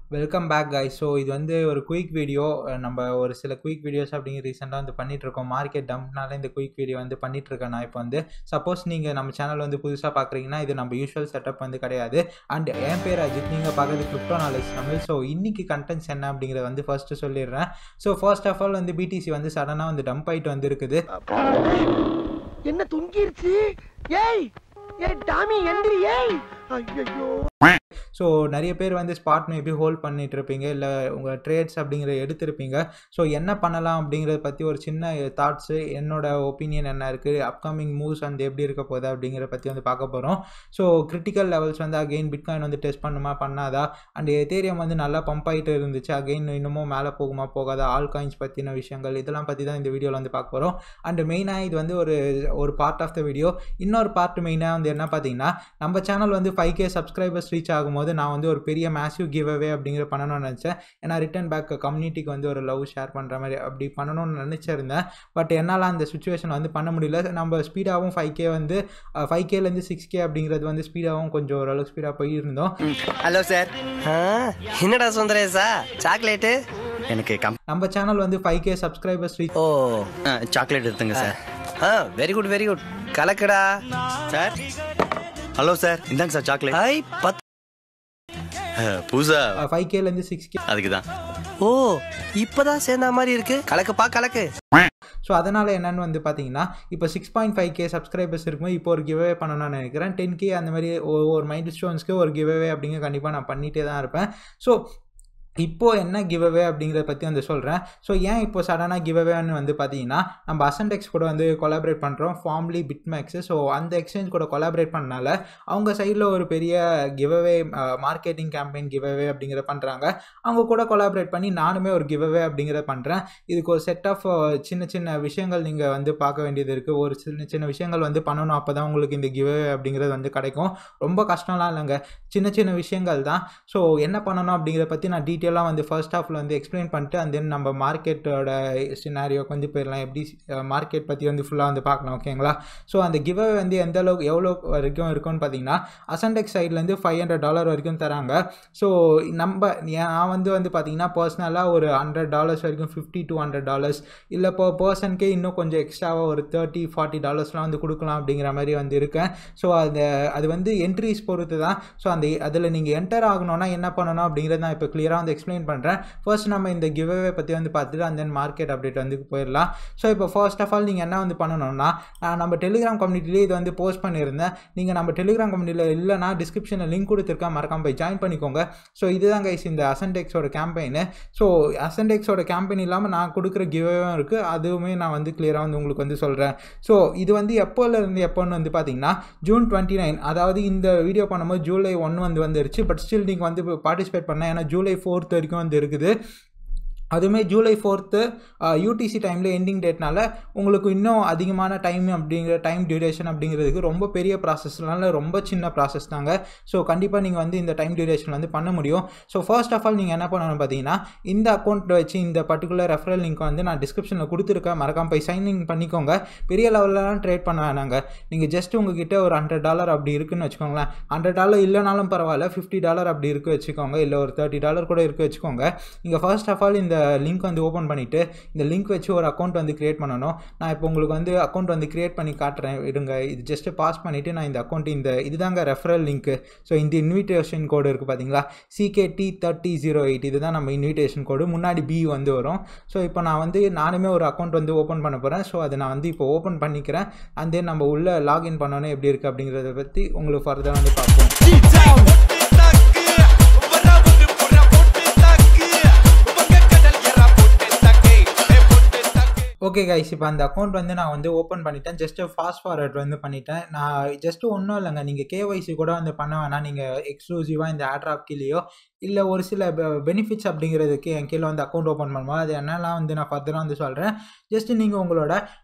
welcome back guys so இது வந்து ஒரு குயிக் வீடியோ நம்ம ஒரு சில குயிக் வீடியோஸ் அப்படிங்கிற ரீசெண்டாக வந்து பண்ணிகிட்ருக்கோம் மார்க்கெட் டம்ப்னால இந்த குயிக் வீடியோ வந்து பண்ணிகிட்ருக்கேன் நான் இப்போ வந்து சப்போஸ் நீங்கள் நம்ம சேனல் வந்து புதுசாக பார்க்குறீங்கன்னா இது நம்ம யூஷுவல் செட்டப் வந்து கிடையாது அண்ட் என் பேர் அஜித் நீங்கள் பார்க்குறது கிரிப்டோ நாலேஜ் தமிழ் ஸோ இன்னைக்கு கண்டென்ட்ஸ் என்ன அப்படிங்கிறத வந்து ஃபர்ஸ்ட்டு சொல்லிடுறேன் ஸோ ஃபர்ஸ்ட் ஆஃப் ஆல் வந்து பிடிசி வந்து சடனாக வந்து டம்ப் ஆகிட்டு வந்துருக்குது என்ன தொங்கிருச்சு ஏய் ஏய் டாமி எந்திரி ஏய் ஐயோ ஸோ நிறைய பேர் வந்து ஸ்பாட் மேபி ஹோல்ட் பண்ணிட்டு இருப்பீங்க இல்லை உங்கள் ட்ரேட்ஸ் அப்படிங்கிற எடுத்திருப்பீங்க ஸோ என்ன பண்ணலாம் அப்படிங்கிறத பற்றி ஒரு சின்ன தாட்ஸு என்னோட ஒப்பீனியன் என்ன இருக்குது அப்கமிங் மூவ்ஸ் வந்து எப்படி இருக்க போகுது அப்படிங்கிறத பற்றி வந்து பார்க்க போகிறோம் ஸோ கிரிட்டிக்கல் லெவல்ஸ் வந்து அகெயின் பிட்காயின் வந்து டெஸ்ட் பண்ணுமா பண்ணாதா அண்ட் எத்தேரியம் வந்து நல்லா பம்ப் ஆகிட்டு இருந்துச்சு அகெயின் இன்னமும் மேலே போகுமா போகாதா ஆல் காயின்ஸ் பற்றின விஷயங்கள் இதெல்லாம் பற்றி தான் இந்த வீடியோவில் வந்து பார்க்க போகிறோம் அண்ட் மெயினாக இது வந்து ஒரு ஒரு பார்ட் ஆஃப் த வீடியோ இன்னொரு பார்ட் மெயினாக வந்து என்ன பார்த்தீங்கன்னா நம்ம சேனல் வந்து ஃபைவ் கே சப்ஸ்கிரைபர்ஸ் ரீச் ஆகும்போது நான் வந்து ஒரு பெரிய மேசிவ் கிவ் அவே அப்படிங்கிற பண்ணணும்னு நினச்சேன் ஏன்னா ரிட்டன் பேக் கம்யூனிட்டிக்கு வந்து ஒரு லவ் ஷேர் பண்ணுற மாதிரி அப்படி பண்ணணும்னு நினச்சிருந்தேன் பட் என்னால் அந்த சுச்சுவேஷன் வந்து பண்ண முடியல நம்ம ஸ்பீடாகவும் ஃபைவ் கே வந்து ஃபைவ் கேலேருந்து சிக்ஸ் கே அப்படிங்கிறது வந்து ஸ்பீடாகவும் கொஞ்சம் ஓரளவுக்கு ஸ்பீடாக போயிருந்தோம் ஹலோ சார் என்னடா சுந்தரேசா சாக்லேட்டு எனக்கு கம் நம்ம சேனல் வந்து five K subscribers reach oh chocolate எடுத்துங்க sir ah very good very good கலக்குடா சார் ஹலோ சார் இந்தாங்க சார் சாக்லேட் ஹாய் பத் பூசா ஃபைவ் கேலேருந்து சிக்ஸ் கே அதுக்கு தான் ஓ இப்பதான் சேர்ந்த மாதிரி இருக்கு கலக்குப்பா கலக்கு ஸோ அதனால் என்னென்னு வந்து பார்த்தீங்கன்னா இப்போ six point five K subscribers இருக்கும்போது இப்போ ஒரு கிவ்அவே பண்ணணும்னு நினைக்கிறேன் டென் கே அந்த மாதிரி ஒரு மைண்ட் ஸ்டோன்ஸ்க்கு ஒரு கிவ்அவே அப்படிங்க கண்டிப்பாக நான் பண்ணிகிட்டே தான் இருப்பேன் ஸோ இப்போது என்ன கிவ்அவே அப்படிங்கிறத பற்றி வந்து சொல்கிறேன் ஸோ ஏன் இப்போ சடனாக கிவ்அவேன்னு வந்து பார்த்தீங்கன்னா நம்ம அசன்டெக்ஸ் கூட வந்து கொலாபரேட் பண்ணுறோம் ஃபார்ம்லி பிட்மேக்ஸு ஸோ அந்த எக்ஸ்சேஞ்ச் கூட கொலாபரேட் பண்ணனால அவங்க சைடில் ஒரு பெரிய கிவ்அவே மார்க்கெட்டிங் கேம்பெயின் கிவ்அவே அப்படிங்கிற பண்ணுறாங்க அவங்க கூட கொலாபரேட் பண்ணி நானுமே ஒரு கிவ்அவே அப்படிங்கிறத பண்ணுறேன் இதுக்கு ஒரு செட் ஆஃப் சின்ன சின்ன விஷயங்கள் நீங்கள் வந்து பார்க்க வேண்டியது இருக்குது ஒரு சின்ன சின்ன விஷயங்கள் வந்து பண்ணணும் அப்போ தான் உங்களுக்கு இந்த கிவ்அவே அப்படிங்கிறது வந்து கிடைக்கும் ரொம்ப கஷ்டம்லாம் இல்லைங்க சின்ன சின்ன விஷயங்கள் தான் ஸோ என்ன பண்ணணும் அப்படிங்கிறத பற்றி நான் டீட்டெயிலாக வந்து ஃபர்ஸ்ட் ஹாஃபில் வந்து எக்ஸ்பிளைன் பண்ணிட்டு அண்ட் தென் நம்ம மார்க்கெட்டோட சினாரியோக்கு வந்து போயிடலாம் எப்படி மார்க்கெட் பற்றி வந்து ஃபுல்லாக வந்து பார்க்கலாம் ஓகேங்களா ஸோ அந்த கிவ்அவே வந்து எந்த அளவுக்கு எவ்வளோ வரைக்கும் இருக்கும்னு பார்த்தீங்கன்னா அசன்டெக் சைட்லேருந்து ஃபைவ் ஹண்ட்ரட் டாலர் வரைக்கும் தராங்க ஸோ நம்ம நான் வந்து வந்து பார்த்தீங்கன்னா பர்சனலாக ஒரு ஹண்ட்ரட் டாலர்ஸ் வரைக்கும் ஃபிஃப்டி டூ ஹண்ட்ரட் டாலர்ஸ் இல்லை இப்போ பர்சனுக்கே இன்னும் கொஞ்சம் எக்ஸ்ட்ராவாக ஒரு தேர்ட்டி ஃபார்ட்டி டாலர்ஸ்லாம் வந்து கொடுக்கலாம் அப்படிங்கிற மாதிரி வந்து இருக்கேன் ஸோ அது அது வந்து என்ட்ரிஸ் பொறுத்து தான் ஸோ அந்த அதில் நீங்கள் என்டர் ஆகணும்னா என்ன பண்ணணும் அப்படிங்கிறத நான் இப்போ கிளியராக வந்து எக்ஸ்பிளைன் பண்ணுறேன் ஃபர்ஸ்ட் நம்ம இந்த கிவ்அவே பற்றி வந்து பார்த்துட்டு அண்ட் தென் மார்க்கெட் அப்டேட் வந்து போயிடலாம் ஸோ இப்போ ஃபர்ஸ்ட் ஆஃப் ஆல் நீங்கள் என்ன வந்து பண்ணணும்னா நான் நம்ம டெலிகிராம் கம்யூனிட்டிலே இது வந்து போஸ்ட் பண்ணியிருந்தேன் நீங்கள் நம்ம டெலிகிராம் கம்யூனிட்டியில் இல்லைனா டிஸ்கிரிப்ஷனில் லிங்க் கொடுத்துருக்கேன் மறக்காம போய் ஜாயின் பண்ணிக்கோங்க ஸோ இதுதான் கைஸ் இந்த அசன்டெக்ஸோட கேம்பெயின் ஸோ அசன்டெக்ஸோட கேம்பெயின் இல்லாமல் நான் கொடுக்குற கிவ்அவேவும் இருக்குது அதுவுமே நான் வந்து கிளியராக வந்து உங்களுக்கு வந்து சொல்கிறேன் ஸோ இது வந்து எப்போலேருந்து எப்போன்னு வந்து பார்த்தீங்கன்னா ஜூன் டுவெண்ட்டி நைன் அதாவது இந்த வீடியோ பண்ணும்போது ஜூலை ஒன் வந்து வந்துருச்சு பட் ஸ்டில் நீங்கள் வந்து பார்ட்டிசிபேட் பண்ண ஏன்னா ஜூலை ஃபோர்த் வரைக்கும் வந்து இருக்குது அதுவுமே ஜூலை ஃபோர்த்து யூடிசி டைமில் எண்டிங் டேட்னால உங்களுக்கு இன்னும் அதிகமான டைம் அப்படிங்கிற டைம் டியூரேஷன் அப்படிங்கிறதுக்கு ரொம்ப பெரிய ப்ராசஸ்னால ரொம்ப சின்ன ப்ராசஸ் தாங்க ஸோ கண்டிப்பாக நீங்கள் வந்து இந்த டைம் டியூரேஷன் வந்து பண்ண முடியும் ஸோ ஃபர்ஸ்ட் ஆஃப் ஆல் நீங்கள் என்ன பண்ணணும் பார்த்தீங்கன்னா இந்த அக்கௌண்ட் வச்சு இந்த பர்டிகுலர் ரெஃபரல் லிங்க் வந்து நான் டிஸ்கிரிப்ஷனில் கொடுத்துருக்கேன் மறக்காம போய் சைன்இன் பண்ணிக்கோங்க பெரிய லெவலெலாம் ட்ரேட் பண்ண வேணாங்க நீங்கள் ஜஸ்ட் உங்ககிட்ட ஒரு ஹண்ட்ரட் டாலர் அப்படி இருக்குன்னு வச்சுக்கோங்களேன் ஹண்ட்ரட் டாலர் இல்லைனாலும் பரவாயில்ல ஃபிஃப்டி டாலர் அப்படி இருக்கு வச்சுக்கோங்க இல்லை ஒரு தேர்ட்டி டாலர் கூட இருக்கு வச்சுக்கோங்க நீங்கள் ஃபர்ஸ்ட் ஆஃப் ஆல் இந்த லிங்க் வந்து ஓப்பன் பண்ணிவிட்டு இந்த லிங்க் வச்சு ஒரு அக்கௌண்ட் வந்து க்ரியேட் பண்ணணும் நான் இப்போ உங்களுக்கு வந்து அக்கௌண்ட் வந்து க்ரியேட் பண்ணி காட்டுறேன் இருங்க இது ஜஸ்ட்டு பாஸ் பண்ணிவிட்டு நான் இந்த அக்கௌண்ட் இந்த இதுதாங்க ரெஃபரல் லிங்க்கு ஸோ இந்த இன்விடேஷன் கோடு இருக்குது பார்த்தீங்களா சிகேடி தேர்ட்டி ஜீரோ எயிட் இதுதான் நம்ம இன்விடேஷன் கோடு முன்னாடி பி வந்து வரும் ஸோ இப்போ நான் வந்து நானுமே ஒரு அக்கௌண்ட் வந்து ஓப்பன் பண்ண போகிறேன் ஸோ அதை நான் வந்து இப்போ ஓப்பன் பண்ணிக்கிறேன் அண்ட் தென் நம்ம உள்ளே லாகின் பண்ணோன்னே எப்படி இருக்குது அப்படிங்கிறத பற்றி உங்களுக்கு ஃபர்தர் வந்து பார்ப்போம் ஓகே கைஸ் இப்போ அந்த அக்கௌண்ட் வந்து நான் வந்து ஓப்பன் பண்ணிட்டேன் ஜஸ்ட்டு ஃபாஸ்ட் ஃபார்வர்ட் வந்து பண்ணிட்டேன் நான் ஜஸ்ட்டு ஒன்றும் இல்லைங்க நீங்கள் கேஒய்சி கூட வந்து பண்ண வேணாம் நீங்கள் எக்ஸ்க்ளூசிவாக இந்த ஆட்ராப் கீழேயோ இல்லை ஒரு சில பெனிஃபிட்ஸ் அப்படிங்கிறதுக்கு என் கீழே வந்து அக்கௌண்ட் ஓப்பன் பண்ணுவோம் அது என்னெல்லாம் வந்து நான் ஃபர்தராக வந்து சொல்கிறேன் ஜஸ்ட் நீங்கள் உங்களோட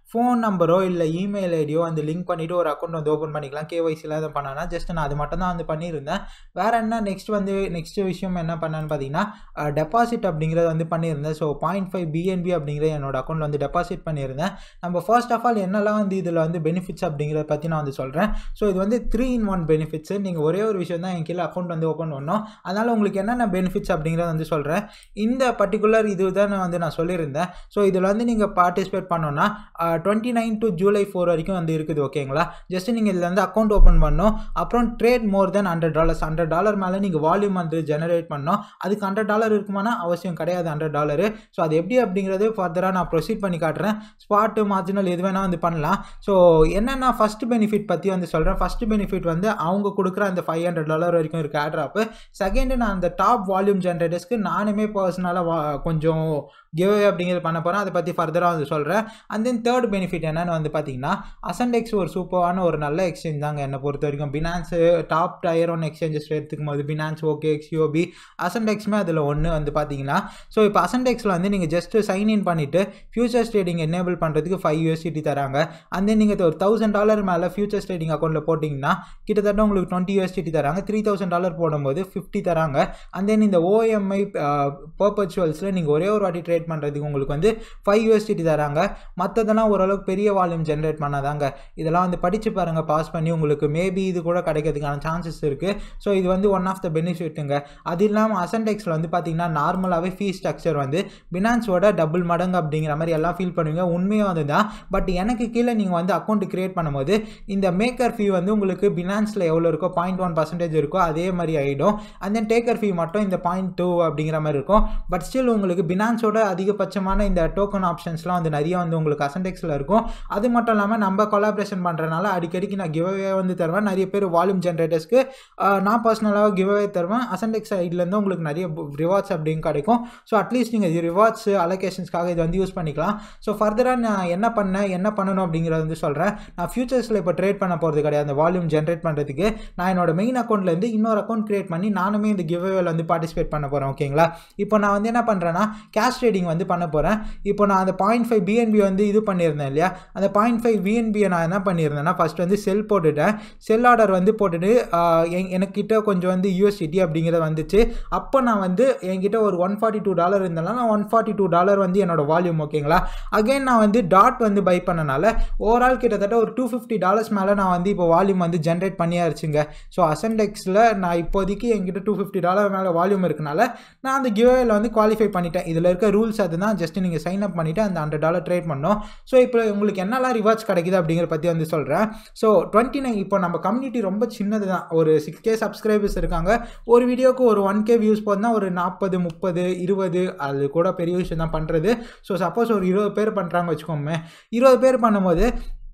ஃபோன் நம்பரோ இல்லை இமெயில் ஐடியோ வந்து லிங்க் பண்ணிவிட்டு ஒரு அக்கௌண்ட் வந்து ஓப்பன் பண்ணிக்கலாம் கேஒய்சியில் அதை பண்ணனா ஜஸ்ட் நான் அது மட்டும் தான் வந்து பண்ணியிருந்தேன் வேறு என்ன நெக்ஸ்ட் வந்து நெக்ஸ்ட் விஷயம் என்ன பண்ணேன்னு பார்த்தீங்கன்னா டெபாசிட் அப்படிங்கிறத வந்து பண்ணியிருந்தேன் ஸோ பாயிண்ட் ஃபைவ் பிஎன்பி அப்படிங்கிற என்னோட அக்கௌண்ட்டில் வந்து டெபாசிட் பண்ணியிருந்தேன் நம்ம ஃபர்ஸ்ட் ஆஃப் ஆல் என்னெல்லாம் வந்து இதில் வந்து பெனிஃபிட்ஸ் அப்படிங்கிறத பற்றி நான் வந்து சொல்கிறேன் ஸோ இது வந்து த்ரீ இன் ஒன் பெனிஃபிட்ஸ் நீங்கள் ஒரே ஒரு விஷயம் தான் என் கீழே அக்கௌண்ட் வந்து ஓப்பன் பண்ணோம் அதனால் உங்களுக்கு என்னென்ன பெனிஃபிட்ஸ் அப்படிங்கிறத வந்து சொல்கிறேன் இந்த பர்டிகுலர் இது தான் வந்து நான் சொல்லியிருந்தேன் ஸோ இதில் வந்து நீங்கள் பார்ட்டிசிபேட் பண்ணோன்னா twenty nine to July four வரைக்கும் வந்து இருக்குது ஓகேங்களா ஜஸ்ட் நீங்கள் இதில் வந்து அக்கௌண்ட் ஓப்பன் பண்ணணும் அப்புறம் trade more then hundred dollars hundred dollar மேலே நீங்கள் வால்யூம் வந்து ஜெனரேட் பண்ணோம் அதுக்கு ஹண்ட்ரட் டாலர் இருக்குமானா அவசியம் கிடையாது ஹண்ட்ரட் டாலரு ஸோ அது எப்படி அப்படிங்கிறது ஃபர்தராக நான் ப்ரொசீட் பண்ணி காட்டுறேன் ஸ்பாட்டு மார்ஜினல் எது வேணால் வந்து பண்ணலாம் ஸோ என்னென்னா ஃபஸ்ட் பெனிஃபிட் பற்றி வந்து சொல்கிறேன் ஃபஸ்ட் பெனிஃபிட் வந்து அவங்க கொடுக்குற அந்த ஃபைவ் ஹண்ட்ரட் டாலர் வரைக்கும் இருக்குது ஆட்ராப்பு செகண்டு நான் அந்த டாப் வால்யூம் ஜென்ரேட்டர்ஸ்க்கு நானுமே பர்சனலாக கொஞ்சம் கிவ் அப்படிங்கிறது பண்ண போகிறேன் அதை பற்றி ஃபர்தராக வந்து சொல்கிறேன் அண்ட் தென் தேர்ட் பெனிஃபிட் என்னென்னு வந்து பார்த்தீங்கன்னா அசன்டெக்ஸ் ஒரு சூப்பரான ஒரு நல்ல எக்ஸ்சேஞ்ச் தாங்க என்னை பொறுத்த வரைக்கும் Binance top tier one exchanges எடுத்துக்கும் போது பினான்ஸ் ஓகே எக்ஸ்யூபி அசன்டெக்ஸுமே அதில் ஒன்று வந்து பார்த்தீங்கன்னா ஸோ இப்போ அசன்டெக்ஸில் வந்து நீங்கள் ஜஸ்ட்டு சைன் இன் பண்ணிவிட்டு ஃபியூச்சர்ஸ் ட்ரேடிங் எனேபிள் பண்ணுறதுக்கு ஃபைவ் யூஎஸ்டிடி தராங்க அண்ட் தென் நீங்கள் ஒரு தௌசண்ட் டாலர் மேலே ஃபியூச்சர்ஸ் ட்ரேடிங் அக்கௌண்ட்டில் போட்டிங்கன்னா கிட்டத்தட்ட உங்களுக்கு டுவெண்ட்டி யூஎஸ்டிடி தராங்க த்ரீ தௌசண்ட் டாலர் போடும்போது ஃபிஃப்டி தராங்க அண்ட் தென் இந்த ஓஎம்ஐ பர்பச்சுவல்ஸில் நீங்கள் ஒரே ஒரு வாட்டி ட்ரேட் பண்ணுறதுக்கு உங்களுக்கு வந்து ஃபைவ் யூஎஸ்டிடி தராங்க மற்றதெல்லாம் ஓரளவுக்கு பெரிய வால்யூம் ஜென்ரேட் பண்ணாதாங்க இதெல்லாம் வந்து படித்து பாருங்கள் பாஸ் பண்ணி உங்களுக்கு மேபி இது கூட கிடைக்கிறதுக்கான சான்சஸ் இருக்குது ஸோ இது வந்து ஒன் ஆஃப் த பெனிஃபிட்டுங்க அது இல்லாமல் அசன்டெக்ஸில் வந்து பார்த்தீங்கன்னா நார்மலாகவே ஃபீ ஸ்ட்ரக்சர் வந்து பினான்ஸோட டபுள் மடங்கு அப்படிங்கிற மாதிரி எல்லாம் ஃபீல் பண்ணுவீங்க உண்மையாக வந்து தான் பட் எனக்கு கீழே நீங்கள் வந்து அக்கௌண்ட் கிரியேட் பண்ணும்போது இந்த மேக்கர் ஃபீ வந்து உங்களுக்கு பினான்ஸில் எவ்வளோ இருக்கோ பாயிண்ட் ஒன் பர்சன்டேஜ் இருக்கோ அதே மாதிரி ஆகிடும் அண்ட் தென் டேக்கர் ஃபீ மட்டும் இந்த பாயிண்ட் டூ அப்படிங்கிற மாதிரி இருக்கும் பட் ஸ்டில் உங்களுக்கு பினான்ஸோட அதிகபட்சமான இந்த டோக்கன் ஆப்ஷன்ஸ்லாம் வந்து நிறைய வந்து உங்களுக்கு அசன்டெக்ஸில் இருக்கும் அது மட்டும் இல்லாமல் நம்ம கொலாபரேஷன் பண்ணுறனால அடிக்கடிக்கு நான் கிவ்அவே வந்து தருவேன் நிறைய பேர் வால்யூம் ஜென்ரேட்டர்ஸ்க்கு நான் பர்சனலாக கிவ்அவே தருவேன் அசன்டெக்ஸ் சைட்லேருந்து உங்களுக்கு நிறைய ரிவார்ட்ஸ் அப்படின்னு கிடைக்கும் ஸோ அட்லீஸ்ட் நீங்கள் ரிவார்ட்ஸ் அலோகேஷன்ஸ்க்காக இது வந்து யூஸ் பண்ணிக்கலாம் ஸோ ஃபர்தராக நான் என்ன பண்ணேன் என்ன பண்ணணும் அப்படிங்கிறத வந்து சொல்கிறேன் நான் ஃபியூச்சர்ஸில் இப்போ ட்ரேட் பண்ண போகிறது கிடையாது அந்த வால்யூம் ஜென்ரேட் பண்ணுறதுக்கு நான் என்னோட மெயின் அக்கௌண்ட்லேருந்து இன்னொரு அக்கௌண்ட் கிரியேட் பண்ணி நானுமே இந்த கிவ்அவேல வந்து பார்ட்டிசிபேட் பண்ண போகிறேன் ஓகேங்களா இப்போ நான் வந்து என்ன பண்ணுறேன்னா கேஷ் ட்ரேடிங் வந்து பண்ண போகிறேன் இப்போ நான் அந்த பாயிண்ட் ஃபைவ் பிஎன்பி வந்து இது பண்ணியிருந்தேன் இல்லையா அந்த பாயிண்ட் ஃபைவ் பிஎன்பியை நான் என்ன பண்ணியிருந்தேன்னா ஃபஸ்ட் வந்து செல் போட்டுட்டேன் செல் ஆர்டர் வந்து போட்டுட்டு எனக்கிட்ட கொஞ்சம் வந்து யூஎஸ்டிடி அப்படிங்கிறது வந்துச்சு அப்போ நான் வந்து என்கிட்ட ஒரு ஒன் ஃபார்ட்டி டூ டாலர் இருந்தாலும் நான் ஒன் ஃபார்ட்டி டூ டாலர் வந்து என்னோட வால்யூம் ஓகேங்களா அகைன் நான் வந்து டாட் வந்து பை பண்ணனால ஓவரால் கிட்டத்தட்ட ஒரு டூ ஃபிஃப்டி டாலர்ஸ் மேலே நான் வந்து இப்போ வால்யூம் வந்து ஜென்ரேட் பண்ணியாச்சுங்க ஸோ அசன்டெக்ஸில் நான் இப்போதைக்கு என்கிட்ட டூ ஃபிஃப்டி டாலர் மேலே வால்யூம் இருக்கனால நான் அந்த கிவ்வேல வந்து குவாலிஃபை பண்ணிட்டேன் இதில் இருக்க ரூல்ஸ் அதுதான் ஜஸ்ட் நீங்கள் சைன் அப் பண்ணிவிட்டு அந்த ஹண்ட்ரட் டாலர் ட்ரேட் பண்ணோம் ஸோ இப்போ உங்களுக்கு என்னெல்லாம் ரிவார்ட்ஸ் கிடைக்குது அப்படிங்கிற பற்றி வந்து சொல்கிறேன் ஸோ டுவெண்ட்டி நைன் இப்போ நம்ம கம்யூனிட்டி ரொம்ப சின்னது தான் ஒரு சிக்ஸ் கே சப்ஸ்கிரைபர்ஸ் இருக்காங்க ஒரு வீடியோக்கு ஒரு ஒன் கே வியூஸ் போதுனா ஒரு நாற்பது முப்பது இருபது அது கூட பெரிய விஷயம் தான் பண்ணுறது ஸோ சப்போஸ் ஒரு இருபது பேர் பண்ணுறாங்க வச்சுக்கோமே இருபது பேர் பண்ணும்போது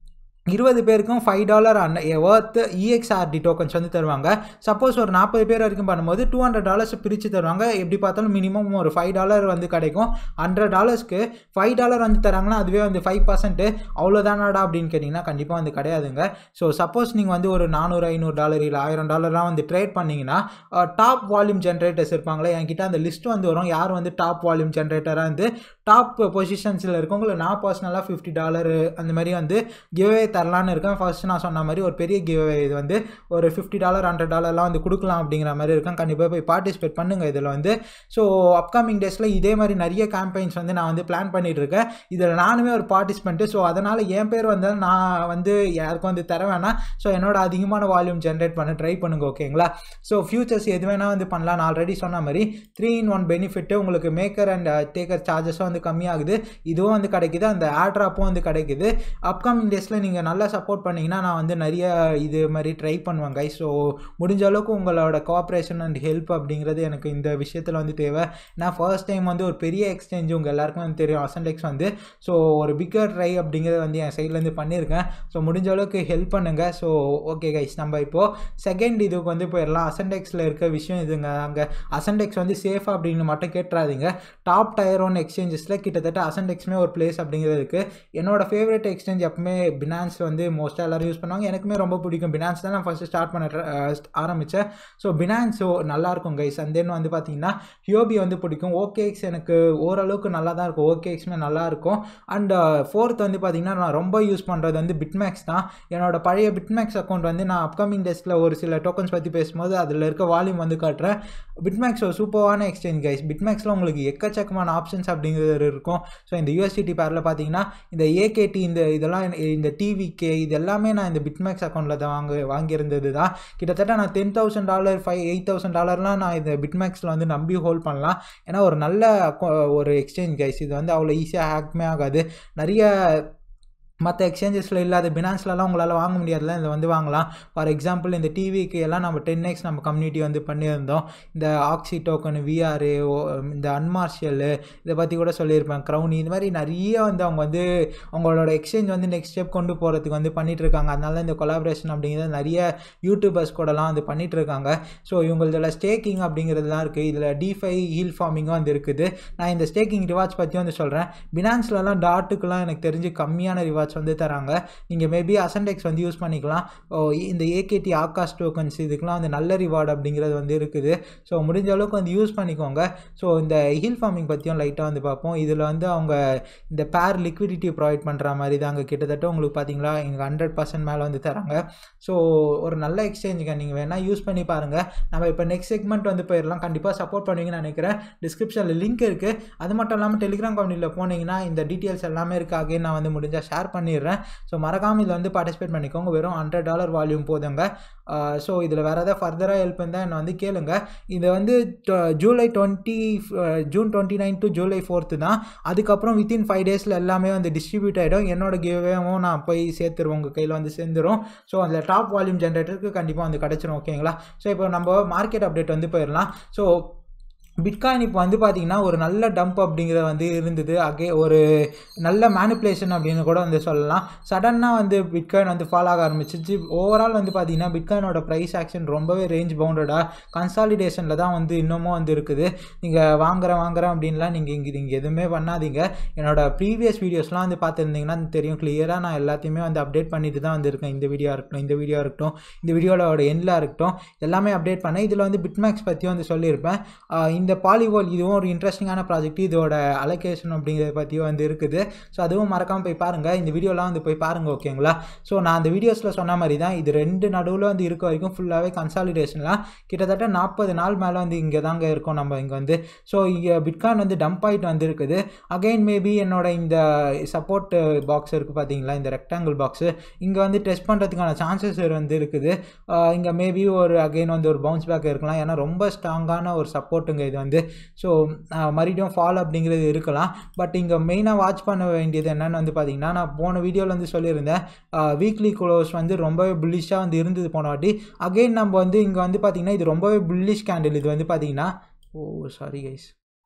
இருபது பேருக்கும் five dollar and worth EXRD tokens வந்து தருவாங்க சப்போஸ் ஒரு நாற்பது பேர் வரைக்கும் பண்ணும்போது டூ ஹண்ட்ரட் டாலர்ஸ் பிரித்து தருவாங்க எப்படி பார்த்தாலும் மினிமம் ஒரு ஃபைவ் டாலர் வந்து கிடைக்கும் ஹண்ட்ரட் டாலர்ஸ்க்கு ஃபைவ் டாலர் வந்து தராங்கன்னா அதுவே வந்து ஃபைவ் பர்சன்ட்டு அவ்வளோதானாடா அப்படின்னு கேட்டிங்கன்னா கண்டிப்பாக வந்து கிடையாதுங்க ஸோ சப்போஸ் நீங்கள் வந்து ஒரு நானூறு ஐநூறு டாலர் இல்லை ஆயிரம் டாலர்லாம் வந்து ட்ரேட் பண்ணிங்கன்னா டாப் வால்யூம் ஜென்ரேட்டர்ஸ் இருப்பாங்களே என்கிட்ட அந்த லிஸ்ட் வந்து வரும் யார் வந்து டாப் வால்யூம் ஜென்ரேட்டராக வந்து டாப் பொசிஷன்ஸில் இருக்கவங்கள நான் பர்சனலாக ஃபிஃப்டி டாலரு அந்த மாதிரி வந்து கிவ்வே தரலான்னு இருக்கேன் ஃபர்ஸ்ட் நான் சொன்ன மாதிரி ஒரு பெரிய கிவ்வே இது வந்து ஒரு ஃபிஃப்டி டாலர் ஹண்ட்ரட் டாலர்லாம் வந்து கொடுக்கலாம் அப்படிங்கிற மாதிரி இருக்கேன் கண்டிப்பாக போய் பார்ட்டிசிபேட் பண்ணுங்கள் இதில் வந்து ஸோ அப்கமிங் டேஸில் இதே மாதிரி நிறைய கேம்பெயின்ஸ் வந்து நான் வந்து பிளான் பண்ணிட்டு இருக்கேன் இதில் நானுமே ஒரு பார்ட்டிசிபெண்ட்டு ஸோ அதனால் என் பேர் வந்து நான் வந்து யாருக்கும் வந்து தர வேணாம் ஸோ என்னோட அதிகமான வால்யூம் ஜென்ரேட் பண்ண ட்ரை பண்ணுங்க ஓகேங்களா ஸோ ஃபியூச்சர்ஸ் எது வேணால் வந்து பண்ணலாம் நான் ஆல்ரெடி சொன்ன மாதிரி த்ரீ இன் ஒன் பெனிஃபிட்டு உங்களுக்கு மேக்கர் அண்ட் டேக்கர் சார்ஜஸும் வந்து கம்மியாகுது இதுவும் வந்து கிடைக்குது அந்த ஆட்ராப்பும் வந்து கிடைக்குது அப்கமிங் டேஸில் நீங்கள் நல்லா சப்போர்ட் பண்ணிங்கன்னா நான் வந்து நிறைய இது மாதிரி ட்ரை பண்ணுவேன் கை ஸோ முடிஞ்ச அளவுக்கு உங்களோட கோஆப்ரேஷன் அண்ட் ஹெல்ப் அப்படிங்கிறது எனக்கு இந்த விஷயத்தில் வந்து தேவை நான் ஃபர்ஸ்ட் டைம் வந்து ஒரு பெரிய எக்ஸ்சேஞ்ச் உங்கள் எல்லாருக்கும் வந்து தெரியும் அசன்டெக்ஸ் வந்து ஸோ ஒரு பிக்கர் ட்ரை அப்படிங்கிறத வந்து என் சைட்லேருந்து பண்ணியிருக்கேன் ஸோ முடிஞ்ச அளவுக்கு ஹெல்ப் பண்ணுங்கள் ஸோ ஓகே கைஸ் நம்ம இப்போது செகண்ட் இதுக்கு வந்து போயிடலாம் அசன்டெக்ஸில் இருக்க விஷயம் இதுங்க அங்கே அசன்டெக்ஸ் வந்து சேஃபாக அப்படின்னு மட்டும் கேட்டுறாதீங்க டாப் டயர் ஒன் எக்ஸ்சேஞ்சஸில் கிட்டத்தட்ட அசன்டெக்ஸ்மே ஒரு பிளேஸ் அப்படிங்கிறது இருக்குது என்னோட ஃபேவரட் எக்ஸ்சேஞ்ச் எப்பவுமே பினான்ஸ் பினான்ஸ் வந்து மோஸ்ட்டாக எல்லோரும் யூஸ் பண்ணுவாங்க எனக்குமே ரொம்ப பிடிக்கும் பினான்ஸ் தான் நான் ஃபஸ்ட்டு ஸ்டார்ட் பண்ண ஆரம்பித்தேன் ஸோ பினான்ஸ் நல்லாயிருக்கும் கைஸ் அண்ட் தென் வந்து பார்த்தீங்கன்னா ஹியோபி வந்து பிடிக்கும் ஓகேஎக்ஸ் எனக்கு ஓரளவுக்கு நல்லா தான் இருக்கும் ஓகேஎக்ஸுமே நல்லாயிருக்கும் அண்ட் ஃபோர்த் வந்து பார்த்தீங்கன்னா நான் ரொம்ப யூஸ் பண்ணுறது வந்து பிட்மேக்ஸ் தான் என்னோட பழைய பிட்மேக்ஸ் அக்கௌண்ட் வந்து நான் அப்கமிங் டேஸில் ஒரு சில டோக்கன்ஸ் பற்றி பேசும்போது அதில் இருக்க வால்யூம் வந்து காட்டுறேன் பிட்மேக்ஸ் ஒரு சூப்பரான எக்ஸ்சேஞ்ச் கைஸ் பிட்மேக்ஸில் உங்களுக்கு எக்கச்சக்கமான ஆப்ஷன்ஸ் அப்படிங்கிறது இருக்கும் ஸோ இந்த யூஎஸ்டிடி பேரில் பார்த்தீங்கன்னா இந்த ஏகேடி இந்த இதெல்லாம் இந்த டிவிகே இது எல்லாமே நான் இந்த பிட்மேக்ஸ் அக்கௌண்ட்டில் தான் வாங்க வாங்கியிருந்தது தான் கிட்டத்தட்ட நான் ten thousand dollar five eight thousand டாலர்லாம் நான் இந்த பிட்மேக்ஸில் வந்து நம்பி ஹோல்ட் பண்ணலாம் ஏன்னா ஒரு நல்ல ஒரு எக்ஸ்சேஞ்ச் கைஸ் இது வந்து அவ்வளோ ஈஸியாக ஹேக்மே ஆகாது நிறைய மற்ற எக்ஸ்சேஞ்சஸில் இல்லாத பினான்ஸ்லலாம் உங்களால் வாங்க முடியாதுல இதை வந்து வாங்கலாம் ஃபார் எக்ஸாம்பிள் இந்த டிவிக்கு எல்லாம் நம்ம டென் எக்ஸ் நம்ம கம்யூனிட்டி வந்து பண்ணியிருந்தோம் இந்த ஆக்சி டோக்கன் விஆர் இந்த அன்மார்ஷியல் இதை பற்றி கூட சொல்லியிருப்பேன் க்ரௌனி இந்த மாதிரி நிறைய வந்து அவங்க வந்து அவங்களோட எக்ஸ்சேஞ்ச் வந்து நெக்ஸ்ட் ஸ்டெப் கொண்டு போகிறதுக்கு வந்து பண்ணிகிட்டு இருக்காங்க அதனால இந்த கொலாபரேஷன் அப்படிங்கிறது நிறைய யூடியூபர்ஸ் கூடலாம் வந்து பண்ணிகிட்டு இருக்காங்க ஸோ இவங்களதில் ஸ்டேக்கிங் அப்படிங்கிறதுலாம் இருக்குது இதில் டிஃபை ஹீல் ஃபார்மிங்கும் வந்து இருக்குது நான் இந்த ஸ்டேக்கிங் ரிவார்ட்ஸ் பற்றி வந்து சொல்கிறேன் பினான்ஸ்லலாம் டாட்டுக்கெலாம் எனக்கு தெரிஞ்சு கம்மியான ரிவார்ட்ஸ் ரிவார்ட்ஸ் வந்து தராங்க நீங்கள் மேபி அசன்டெக்ஸ் வந்து யூஸ் பண்ணிக்கலாம் இந்த ஏகேடி ஆகாஷ் டோக்கன்ஸ் இதுக்கெலாம் வந்து நல்ல ரிவார்டு அப்படிங்கிறது வந்து இருக்குது ஸோ முடிஞ்ச அளவுக்கு வந்து யூஸ் பண்ணிக்கோங்க ஸோ இந்த ஹில் ஃபார்மிங் பற்றியும் லைட்டாக வந்து பார்ப்போம் இதில் வந்து அவங்க இந்த பேர் லிக்விடிட்டி ப்ரொவைட் பண்ணுற மாதிரி தாங்க கிட்டத்தட்ட உங்களுக்கு பார்த்தீங்களா இங்கே ஹண்ட்ரட் பர்சன்ட் மேலே வந்து தராங்க ஸோ ஒரு நல்ல எக்ஸ்சேஞ்சுங்க நீங்கள் வேணால் யூஸ் பண்ணி பாருங்கள் நம்ம இப்போ நெக்ஸ்ட் செக்மெண்ட் வந்து போயிடலாம் கண்டிப்பாக சப்போர்ட் பண்ணுவீங்கன்னு நினைக்கிறேன் டிஸ்கிரிப்ஷனில் லிங்க் இருக்குது அது மட்டும் இல்லாமல் டெலிகிராம் கம்பெனியில் போனீங்கன்னா இந்த டீட்டெயில்ஸ் எல்லாமே இருக்காக நான் வந்து முடிஞ்சால் ஷேர் பண்ணிடுறேன் ஸோ மறக்காமல் இதில் வந்து பார்ட்டிசிபேட் பண்ணிக்கோங்க வெறும் ஹண்ட்ரட் டாலர் வால்யூம் போதுங்க ஸோ இதில் வேறு ஏதாவது ஃபர்தராக ஹெல்ப் இருந்தால் என்னை வந்து கேளுங்க இது வந்து July twenty June twenty nine to July fourth தான் அதுக்கப்புறம் வித்தின் ஃபைவ் டேஸில் எல்லாமே வந்து டிஸ்ட்ரிபியூட் ஆகிடும் என்னோட கிவ்வேவும் நான் போய் சேர்த்துருவோம் உங்கள் கையில் வந்து சேர்ந்துடும் ஸோ அதில் டாப் வால்யூம் ஜென்ரேட்டருக்கு கண்டிப்பாக வந்து கிடச்சிரும் ஓகேங்களா ஸோ இப்போ நம்ம மார்க்கெட் அப்டேட் வந்து போயிடலாம் ஸோ பிட்காயின் இப்போ வந்து பார்த்திங்கன்னா ஒரு நல்ல டம்ப் அப்படிங்கிறது வந்து இருந்தது அகே ஒரு நல்ல மேனிப்புலேஷன் அப்படின்னு கூட வந்து சொல்லலாம் சடனாக வந்து பிட்காயின் வந்து ஃபால் ஆக ஆரம்பிச்சிச்சு ஓவரால் வந்து பார்த்திங்கன்னா பிட்காயினோட ப்ரைஸ் ஆக்ஷன் ரொம்பவே ரேஞ்ச் பவுண்டடாக கன்சாலிடேஷனில் தான் வந்து இன்னமும் வந்து இருக்குது நீங்கள் வாங்குறேன் வாங்குறேன் அப்படின்லாம் நீங்கள் இங்கே நீங்கள் எதுவுமே பண்ணாதீங்க என்னோட ப்ரீவியஸ் வீடியோஸ்லாம் வந்து பார்த்துருந்தீங்கன்னா தெரியும் கிளியராக நான் எல்லாத்தையுமே வந்து அப்டேட் பண்ணிட்டு தான் வந்திருக்கேன் இந்த வீடியோ இருக்கட்டும் இந்த வீடியோ இருக்கட்டும் இந்த வீடியோவோட எண்டில் இருக்கட்டும் எல்லாமே அப்டேட் பண்ணேன் இதில் வந்து பிட்மேக்ஸ் பற்றி வந்து சொல்லியிருப்பேன் இந்த பாலிவால் இதுவும் ஒரு இன்ட்ரெஸ்டிங்கான ப்ராஜெக்ட் இதோட அலோகேஷன் அப்படிங்கிறத பற்றியும் வந்து இருக்குது ஸோ அதுவும் மறக்காமல் போய் பாருங்கள் இந்த வீடியோலாம் வந்து போய் பாருங்கள் ஓகேங்களா ஸோ நான் அந்த வீடியோஸில் சொன்ன மாதிரி தான் இது ரெண்டு நடுவில் வந்து இருக்க வரைக்கும் ஃபுல்லாகவே கன்சாலிடேஷன்லாம் கிட்டத்தட்ட நாற்பது நாள் மேலே வந்து இங்கே தாங்க இருக்கோம் நம்ம இங்கே வந்து ஸோ இங்கே பிட்காயின் வந்து டம்ப் ஆகிட்டு வந்துருக்குது அகைன் மேபி என்னோட இந்த சப்போர்ட் பாக்ஸ் இருக்குது பார்த்தீங்களா இந்த ரெக்டாங்கிள் பாக்ஸு இங்கே வந்து டெஸ்ட் பண்ணுறதுக்கான சான்சஸ் வந்து இருக்குது இங்கே மேபி ஒரு அகைன் வந்து ஒரு பவுன்ஸ் பேக் இருக்கலாம் ஏன்னா ரொம்ப ஸ்ட்ராங்கான ஒரு சப்போர்ட்டுங்க இது வந்து ஸோ மறுபடியும் ஃபால் அப்படிங்கிறது இருக்கலாம் பட் இங்கே மெயினாக வாட்ச் பண்ண வேண்டியது என்னென்னு வந்து பார்த்தீங்கன்னா நான் போன வீடியோவில் வந்து சொல்லியிருந்தேன் வீக்லி க்ளோஸ் வந்து ரொம்பவே புல்லிஷாக வந்து இருந்தது போன வாட்டி அகெயின் நம்ம வந்து இங்கே வந்து பார்த்திங்கன்னா இது ரொம்பவே புல்லிஷ் கேண்டில் இது வந்து பார்த்திங்கன்னா ஓ சாரி கைஸ்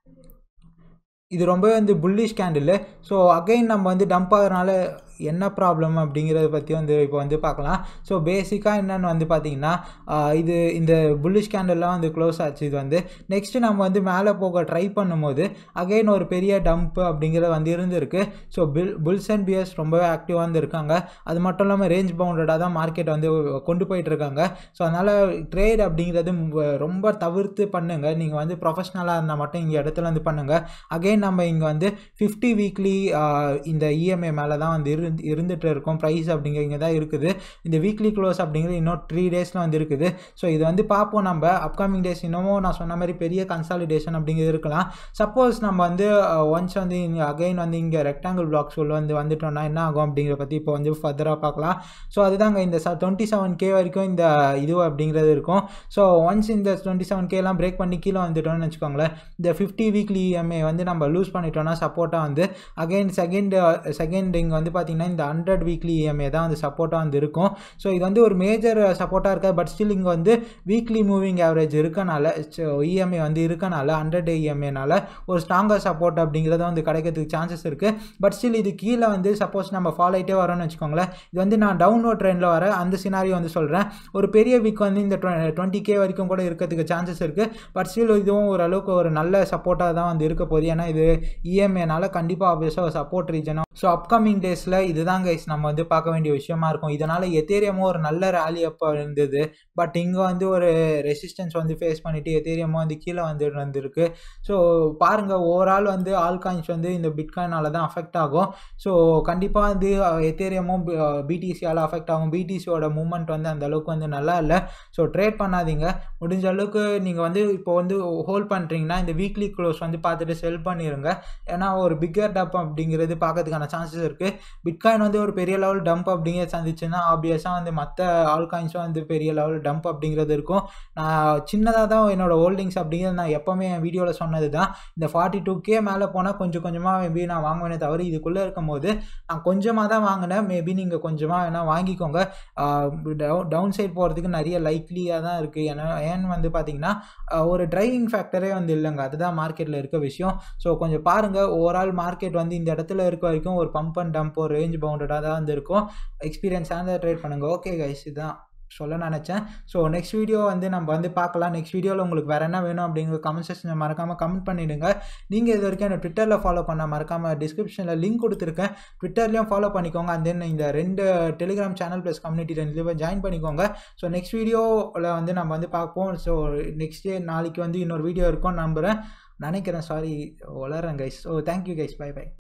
இது ரொம்பவே வந்து புல்லிஷ் கேண்டில் ஸோ அகைன் நம்ம வந்து டம்ப் ஆகிறனால என்ன ப்ராப்ளம் அப்படிங்கிறத பற்றி வந்து இப்போ வந்து பார்க்கலாம் ஸோ பேசிக்காக என்னென்னு வந்து பார்த்திங்கன்னா இது இந்த புல்லிஷ் கேண்டல்லாம் வந்து க்ளோஸ் ஆச்சு இது வந்து நெக்ஸ்ட்டு நம்ம வந்து மேலே போக ட்ரை பண்ணும்போது அகைன் ஒரு பெரிய டம்ப் அப்படிங்கிறது வந்து இருந்திருக்கு ஸோ பில் புல்ஸ் அண்ட் பியர்ஸ் ரொம்பவே ஆக்டிவாக வந்து இருக்காங்க அது மட்டும் இல்லாமல் ரேஞ்ச் பவுண்டடாக தான் மார்க்கெட் வந்து கொண்டு போயிட்டு இருக்காங்க ஸோ அதனால் ட்ரேட் அப்படிங்கிறது ரொம்ப தவிர்த்து பண்ணுங்கள் நீங்கள் வந்து ப்ரொஃபஷ்னலாக இருந்தால் மட்டும் இங்கே இடத்துல வந்து பண்ணுங்கள் அகைன் நம்ம இங்கே வந்து ஃபிஃப்டி வீக்லி இந்த இஎம்ஐ மேலே தான் வந்து இரு இருந்துகிட்டு இருக்கும் ப்ரைஸ் அப்படிங்கிறங்க தான் இருக்குது இந்த வீக்லி க்ளோஸ் அப்படிங்கிறது இன்னும் த்ரீ டேஸில் வந்து இருக்குது ஸோ இது வந்து பார்ப்போம் நம்ம அப்கமிங் டேஸ் இன்னமும் நான் சொன்ன மாதிரி பெரிய கன்சாலிடேஷன் அப்படிங்கிறது இருக்கலாம் சப்போஸ் நம்ம வந்து ஒன்ஸ் வந்து இங்கே அகைன் வந்து இங்கே ரெக்டாங்கிள் பிளாக்ஸ் உள்ள வந்து வந்துட்டோம்னா என்ன ஆகும் அப்படிங்கிற பற்றி இப்போ வந்து ஃபர்தராக பார்க்கலாம் ஸோ அதுதாங்க இந்த ச டுவெண்ட்டி செவன் கே வரைக்கும் இந்த இது அப்படிங்கிறது இருக்கும் ஸோ ஒன்ஸ் இந்த டுவெண்ட்டி செவன் கேலாம் பிரேக் பண்ணி கீழே வந்துட்டோம்னு வச்சுக்கோங்களேன் இந்த ஃபிஃப்டி வீக்லி இஎம்ஐ வந்து நம்ம லூஸ் பண்ணிட்டோம்னா சப்போர்ட்டாக வந்து அகைன் செகண்ட் செகண்ட் இங்கே வந்து பார்த்திங்கன்னா இந்த ஹண்ட்ரட் வீக்லி இஎம்ஐ தான் வந்து சப்போர்ட்டாக வந்து இருக்கும் ஸோ இது வந்து ஒரு மேஜர் சப்போர்ட்டாக இருக்காது பட் ஸ்டில் இங்கே வந்து வீக்லி மூவிங் ஆவரேஜ் இருக்கனால இஎம்ஐ வந்து இருக்கனால ஹண்ட்ரட் இஎம்ஐனால ஒரு ஸ்ட்ராங்கர் சப்போர்ட் அப்படிங்கிறத வந்து கிடைக்கிறதுக்கு சான்சஸ் இருக்குது பட் ஸ்டில் இது கீழே வந்து சப்போஸ் நம்ம ஃபாலோ ஆகிட்டே வரோம்னு வச்சுக்கோங்களேன் இது வந்து நான் டவுன்லோட் ட்ரெண்டில் வர அந்த சினாரியோ வந்து சொல்கிறேன் ஒரு பெரிய வீக் வந்து இந்த டுவெண்ட்டி கே வரைக்கும் கூட இருக்கிறதுக்கு சான்சஸ் இருக்குது பட் ஸ்டில் இதுவும் ஓரளவுக்கு ஒரு நல்ல சப்போர்ட்டாக தான் வந்து இருக்க போகுது ஏன்னா இது இஎம்ஐனால கண்டிப்பாக ஆப்வியஸாக ஒரு சப்போர்ட் ரீஜனாக ஸோ அப்கமிங் டேஸில் இதுதான் கைஸ் நம்ம வந்து பார்க்க வேண்டிய விஷயமா இருக்கும் இதனால் எத்தேரியமும் ஒரு நல்ல ரேலி அப்போ இருந்தது பட் இங்கே வந்து ஒரு ரெசிஸ்டன்ஸ் வந்து ஃபேஸ் பண்ணிவிட்டு எத்தேரியமும் வந்து கீழே வந்து வந்திருக்கு ஸோ பாருங்கள் ஓவரால் வந்து ஆல் காயின்ஸ் வந்து இந்த பிட்காயினால தான் அஃபெக்ட் ஆகும் ஸோ கண்டிப்பாக வந்து எத்தேரியமும் பிடிசியால் அஃபெக்ட் ஆகும் பிடிசியோட மூவ்மெண்ட் வந்து அந்த அளவுக்கு வந்து நல்லா இல்லை ஸோ ட்ரேட் பண்ணாதீங்க முடிஞ்ச அளவுக்கு நீங்கள் வந்து இப்போ வந்து ஹோல்ட் பண்ணுறீங்கன்னா இந்த வீக்லி க்ளோஸ் வந்து பார்த்துட்டு செல் பண்ணிடுங்க ஏன்னா ஒரு பிக்கர் டப் அப்படிங்கிறது பார்க்கறதுக்கான சான்சஸ் இருக்குது பிட்காயின் வந்து ஒரு பெரிய லெவல் டம்ப் அப்படிங்கிறத சந்திச்சுன்னா ஆப்வியஸாக வந்து மற்ற ஆல் காயின்ஸும் வந்து பெரிய லெவல் டம்ப் அப்படிங்கிறது இருக்கும் நான் சின்னதாக தான் என்னோடய ஹோல்டிங்ஸ் அப்படிங்கிறது நான் எப்போவுமே என் வீடியோவில் சொன்னது தான் இந்த ஃபார்ட்டி டூ கே மேலே போனால் கொஞ்சம் கொஞ்சமாக மேபி நான் வாங்குவேனே தவிர இதுக்குள்ளே இருக்கும் போது நான் கொஞ்சமாக தான் வாங்கினேன் மேபி நீங்கள் கொஞ்சமாக வேணால் வாங்கிக்கோங்க டவுன் சைட் போகிறதுக்கு நிறைய லைக்லியாக தான் இருக்குது ஏன்னா ஏன்னு வந்து பார்த்தீங்கன்னா ஒரு டிரைவிங் ஃபேக்டரே வந்து இல்லைங்க அதுதான் மார்க்கெட்டில் இருக்க விஷயம் ஸோ கொஞ்சம் பாருங்கள் ஓவரால் மார்க்கெட் வந்து இந்த இடத்துல இருக்க வரைக்கும் ஒரு பம்ப் அண்ட் டம்ப் ஒரு ரேஞ்ச் பவுண்டடாக தான் வந்து இருக்கும் எக்ஸ்பீரியன்ஸ் ஆனதை ட்ரேட் பண்ணுங்கள் ஓகே கைஸ் இதுதான் சொல்ல நினச்சேன் ஸோ நெக்ஸ்ட் வீடியோ வந்து நம்ம வந்து பார்க்கலாம் நெக்ஸ்ட் வீடியோவில் உங்களுக்கு வேறு என்ன வேணும் அப்படிங்கிற கமெண்ட் செக்ஷனில் மறக்காமல் கமெண்ட் பண்ணிவிடுங்க நீங்கள் இது வரைக்கும் என்ன ட்விட்டரில் ஃபாலோ பண்ண மறக்காமல் டிஸ்கிரிப்ஷனில் லிங்க் கொடுத்துருக்கேன் ட்விட்டர்லேயும் ஃபாலோ பண்ணிக்கோங்க அண்ட் தென் இந்த ரெண்டு டெலிகிராம் சேனல் ப்ளஸ் கம்யூனிட்டி ரெண்டுலேயும் ஜாயின் பண்ணிக்கோங்க ஸோ நெக்ஸ்ட் வீடியோவில் வந்து நம்ம வந்து பார்ப்போம் ஸோ நெக்ஸ்ட் டே நாளைக்கு வந்து இன்னொரு வீடியோ இருக்கும் நம்புகிறேன் நினைக்கிறேன் சாரி வளரேன் guys so thank you guys bye by